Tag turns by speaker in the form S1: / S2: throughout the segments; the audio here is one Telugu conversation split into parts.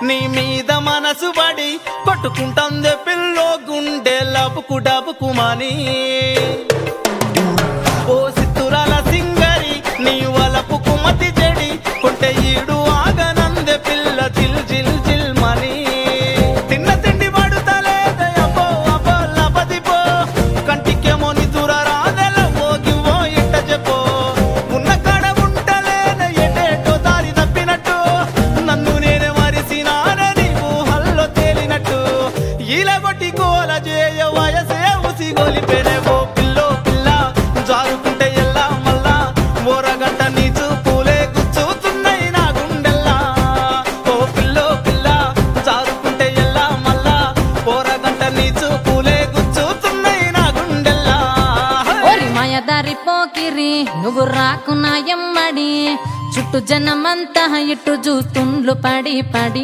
S1: నీ మీద మనసు పడి కొట్టుకుంటుంది పిల్లో గుండె లబుకు డబుకుమని ఓ సిత్తురాల సింగరి నీ వలపు కుమతి చెడి కొంటె ఈడు ఆగనందె పిల్ల జిల్ జిల్ జిల్ మని తిన్న తిండి పడుతలేదే అబ్బో అబ్బో లబదిపో కంటికేమో నిదుర రాదెల ఓగివో ఇట్ట చెప్పో ఉన్న కాడ ఉంటలేనే ఎటేటో దారి తప్పినట్టు నన్ను నేనే మరిసినానని ఊహల్లో తేలినట్టు ఈలగొట్టి గోల చేయ వయసే ఉసిగోలిపెనే ఓ పిల్లో పిల్ల జారుకుంటే ఎల్లా మల్లా ఓరగంట నీ చూపులే గుచ్చుతున్నాయి నా గుండెల్లా ఓ పిల్లో పిల్ల జారుకుంటే ఎల్లా మల్లా ఓరగంట నీ చూపులే గుచ్చుతున్నాయి నా గుండెల్లా
S2: ఓరి మాయదారి పోకిరి నువ్వు రాకున్నా ఎమ్మడి చుట్టూ జనమంతా ఇటు చూస్తుండ్లు పడి పడి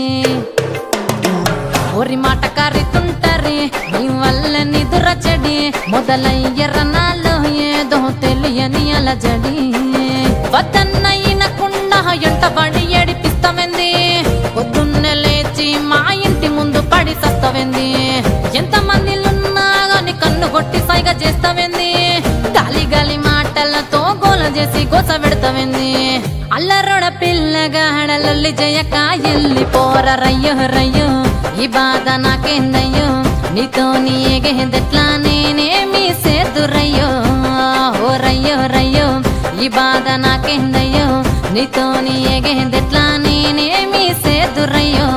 S2: ఓరి మాట కారితుంటరి నీ వల్ల నిదుర చెడి మొదలయ్యర నాలో ఏదో తెలియని అలజడి వద్దన్నయినకుండా ఎంటబడి ఏడిపిస్తమెంది పొద్దున్నే లేచి మా ఇంటి ముందు పడి సస్తవింది ఎంత మందిలున్నా గాని కన్ను కొట్టి సైగ చేస్తావింది గాలి గాలి మాటలతో గోల చేసి గోస పెడతావింది అల్లరొడ పిల్లగాడలొల్లి జయక ఎల్లి పోర రయ్యో రయ్యో ఈ బాధ నాకేందయ్యో నీతో నీ ఎగేదెట్లా నేనేమి సేదురయ్యో ఓ రయ్యో రయ్యో ఈ బాధ నాకేందయ్యో నీతో నీ ఎగేదెట్లా నేనేమి సేదురయ్యో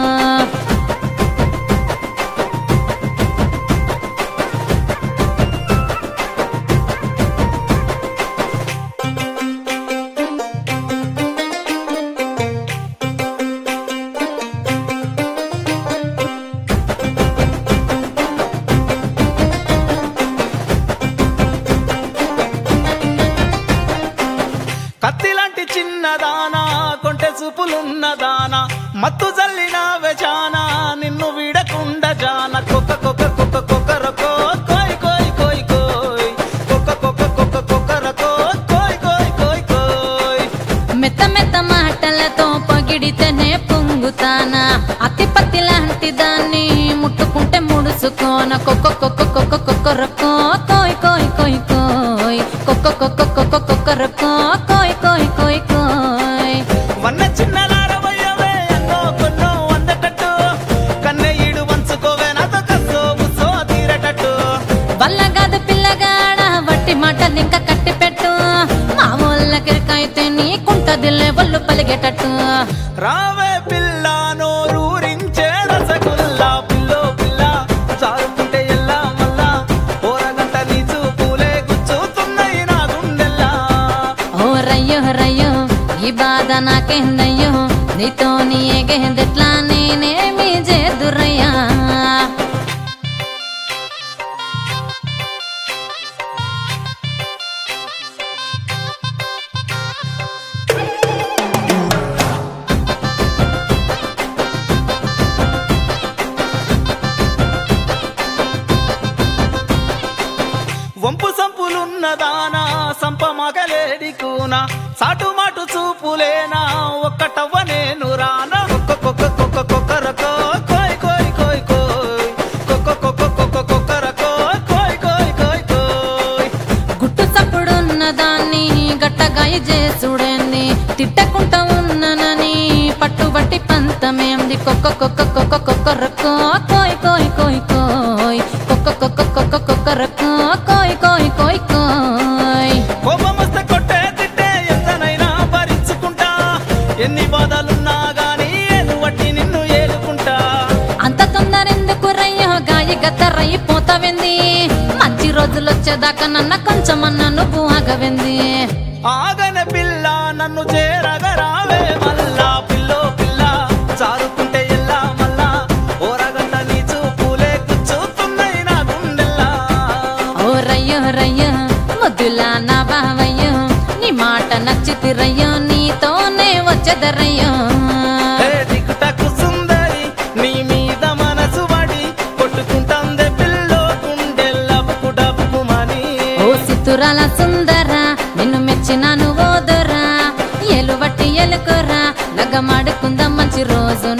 S1: కత్తిలాంటి చిన్నదానా కొంటె చూపులున్నదానా మత్తు జల్లిన వెజానా నిన్ను వీడకుండ జాన కొక్క కొక్క కొక్క కొక్కరకో కోయ్ కోయ్ కోయ్ కోయ్ కొక్క కొక్క కొక్క కొక్కరకో కోయ్ కోయ్ కోయ్ కోయ్
S2: మెత్త మెత్త మాటలతో పొగిడితేనే పొంగుతానా అతి పత్తి లాంటి దాన్ని ముట్టుకుంటే ముడుసుకోన కొక్క కొక్క కొక్క కొక్కరకో కోయ్ కోయ్ కోయ్ కోయ్ కొక్క కొక్క కొక్క కొక్కరకో కోయ్ కోయ్ కోయ్ కోయ్
S1: వన్న చిన్నలారవయ్యవే ఎన్నో కొన్నో అందటట్టు కన్నయ్యడు వంచుకోవే నాతో కస్సో బుస్సో తీరటట్టు
S2: వల్లగాదు పిల్లగాడ వట్టి మాటలు ఇంకా కట్టి పెట్టు మా ఊళ్ళకైతే నీకుంటదిలే ఒళ్ళు పలిగేటట్టు
S1: రావే పిల్ల నోరూరించే రసగుల్లా పిల్లో పిల్ల చారుకుంటే ఎల్లా మల్లా ఓరగంట నీ చూపులే గుచ్చుతున్నాయి నా గుండెల్లా
S2: ఓ రయ్యో రయ్యో ఈ బాధ నాకేందయ్యో నీతో నీ ఎగేదెట్లా నేనేమి చేదురయ్యా
S1: వంపు సంపులున్నదానా సంప మగలేడి కూన సాటు మాటు చూపులేనా ఒక్కటవ్వ నేను రానా కొక్క కొక్క కొక్క కొక్కరకో కోయ్ కోయ్ కోయ్ కోయ్ కొక్క కొక్క కొక్క కొక్కరకో కోయ్ కోయ్ కోయ్ కోయ్
S2: గుట్టు చప్పుడున్న దాన్ని గట్టగాయ చేసుడేంది తిట్టకుంట ఉన్ననని పట్టుబట్టి పంతమేంది కొక్క కొక్క కొక్క కొక్కరకో కోయ్ కోయ్ కోయ్ కోయ్ కొక్క కొక్క కొక్క కొక్కరకో కోయ్ కోయ్ కోయ్ కోయ్
S1: కోపమొస్తే కొట్టే తిట్టే ఎంతనైనా భరించుకుంటా ఎన్ని బాధలున్నా గానీ ఏను వట్టి నిన్ను ఏలుకుంటా
S2: అంత తొందరెందుకు రయ్యో గాయ గత్తరయ్యిపోతావింది మంచి రోజులు వచ్చేదాకా నన్న కొంచెమన్నా నువ్వు ఆగవింది
S1: ఆగన పిల్ల నన్ను చేరగరావే మల్లా పిల్లో పిల్ల చారుకుంటే ఎల్లా మల్లా ఓరగంట నీ చూపులే గుచ్చుతున్నాయి నా గుండెల్లా
S2: ఓ రయ్యో రయ్యో ముద్దులా నా బావయ్యో నీ మాట నచ్చితిరయ్యో నీతోనే వచ్చేదరయ్యో
S1: హే దిక్కుటకు సుందరి నీ మీద మనసు పడి కొట్టుకుంటాందే పిల్లో గుండెల్లబుకు డబ్బుమని
S2: ఓ సిత్తురాల సుందరా నిన్ను మెచ్చినాను ఓదరా ఎలుబట్టి ఎలుకురా లగ్గమాడుకుందాం మంచి రోజు